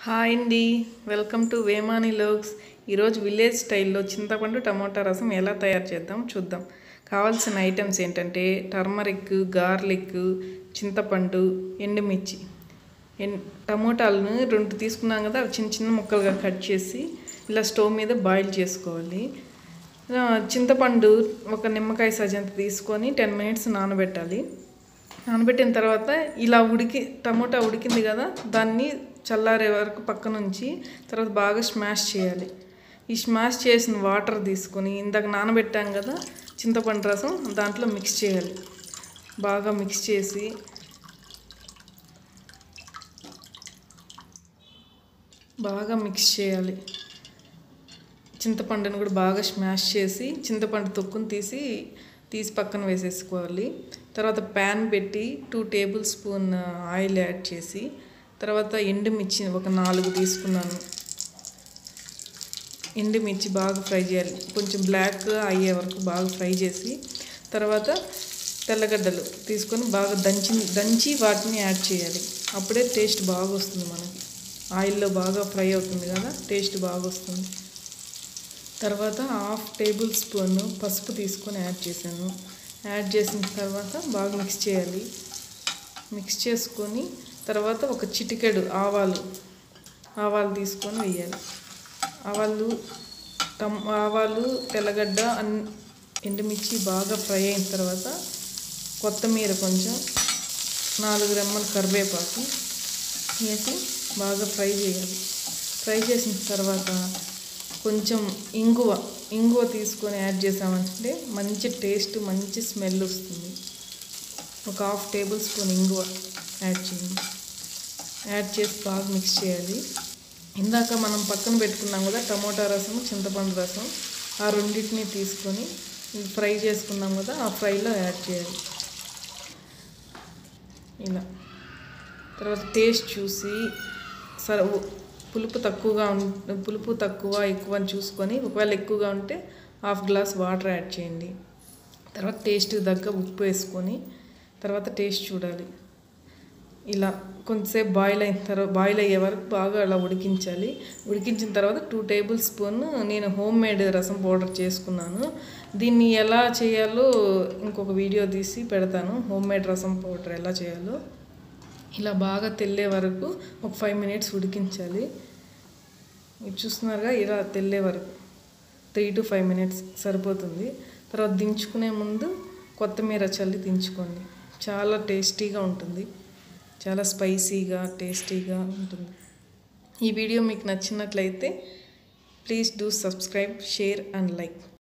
hi అండి welcome to వేమాని లోక్స్ ఈరోజు village స్టైల్లో చింతపండు టమోటా రసం ఎలా తయారు చేద్దాం చూద్దాం కావాల్సిన ఐటమ్స్ ఏంటంటే టర్మరిక్ గార్లిక్ చింతపండు ఎండుమిర్చి ఎన్ టమోటాలను రెండు తీసుకున్నాం కదా అవి చిన్న చిన్న ముక్కలుగా కట్ చేసి ఇలా స్టవ్ మీద బాయిల్ చేసుకోవాలి ఆ, చింతపండు ఒక నిమ్మకాయ సజంత తీసుకొని టెన్ మినిట్స్ నానబెట్టాలి నానబెట్టిన తర్వాత ఇలా ఉడికి టమోటా ఉడికింది కదా దాన్ని చల్లారే వరకు పక్కన ఉంచి తర్వాత బాగా స్మాష్ చేయాలి ఈ స్మాష్ చేసిన వాటర్ తీసుకొని ఇందాక నానబెట్టాం కదా చింతపండు రసం దాంట్లో మిక్స్ చేయాలి బాగా మిక్స్ చేసి బాగా మిక్స్ చేయాలి చింతపండుని కూడా బాగా స్మాష్ చేసి చింతపండు తొక్కుని తీసి తీసి పక్కన వేసేసుకోవాలి తర్వాత ప్యాన్ పెట్టి two tablespoon oil add చేసి తర్వాత ఎండుమిర్చి ఒక నాలుగు తీసుకున్నాను ఎండుమిర్చి బాగా ఫ్రై చేయాలి కొంచెం బ్లాక్ అయ్యే వరకు బాగా ఫ్రై చేసి తర్వాత తెల్లగడ్డలు తీసుకొని బాగా దంచి దంచి వాటిని యాడ్ చేయాలి అప్పుడే టేస్ట్ బాగా వస్తుంది మనకి ఆయిల్లో బాగా ఫ్రై అవుతుంది కదా టేస్ట్ బాగా వస్తుంది తర్వాత హాఫ్ టేబుల్ స్పూన్ పసుపు తీసుకొని యాడ్ చేశాను యాడ్ చేసిన తర్వాత బాగా మిక్స్ చేయాలి మిక్స్ చేసుకొని తర్వాత ఒక చిటికెడు ఆవాలు ఆవాలు తీసుకొని వేయాలి ఆవాలు టమ్ ఆవాలు తెల్లగడ్డ అన్ ఎండుమిర్చి బాగా ఫ్రై అయిన తర్వాత కొత్తిమీర కొంచెం నాలుగు రెమ్మల కరివేపాకు వేసి బాగా ఫ్రై చేయాలి ఫ్రై చేసిన తర్వాత కొంచెం ఇంగువ ఇంగువ తీసుకొని యాడ్ చేసామంటే మంచి టేస్ట్ మంచి స్మెల్ వస్తుంది ఒక హాఫ్ టేబుల్ స్పూన్ ఇంగువ యాడ్ చేయండి యాడ్ చేసి బాగా మిక్స్ చేయాలి ఇందాక మనం పక్కన పెట్టుకున్నాం కదా టమోటా రసం చింతపండు రసం ఆ రెండింటిని తీసుకొని ఫ్రై చేసుకున్నాం కదా ఆ ఫ్రైలో యాడ్ చేయాలి ఇలా తర్వాత టేస్ట్ చూసి సరే ఉ- పులుపు తక్కువగా ఉం పులుపు తక్కువ ఎక్కువ అని చూసుకొని ఒకవేళ ఎక్కువగా ఉంటే హాఫ్ గ్లాస్ వాటర్ యాడ్ చేయండి తర్వాత టేస్ట్ తగ్గ ఉప్పు వేసుకొని తర్వాత టేస్ట్ చూడాలి ఇలా కొంతసేపు బాయిల్ అయిన తర్వాత బాయిల్ అయ్యే వరకు బాగా అలా ఉడికించాలి ఉడికించిన తర్వాత టూ టేబుల్ స్పూన్ నేను హోమ్ మేడ్ రసం పౌడర్ చేసుకున్నాను దీన్ని ఎలా చేయాలో ఇంకొక వీడియో తీసి పెడతాను హోమ్ మేడ్ రసం పౌడర్ ఎలా చేయాలో ఇలా బాగా తెల్లే వరకు ఒక ఫైవ్ మినిట్స్ ఉడికించాలి ఇది చూస్తున్నారుగా ఇలా తెల్లే వరకు త్రీ టు ఫైవ్ మినిట్స్ సరిపోతుంది తర్వాత దించుకునే ముందు కొత్తిమీర చల్లి దించుకోండి చాలా టేస్టీగా ఉంటుంది చాలా స్పైసీగా టేస్టీగా ఉంటుంది ఈ వీడియో మీకు నచ్చినట్లయితే please do subscribe share and like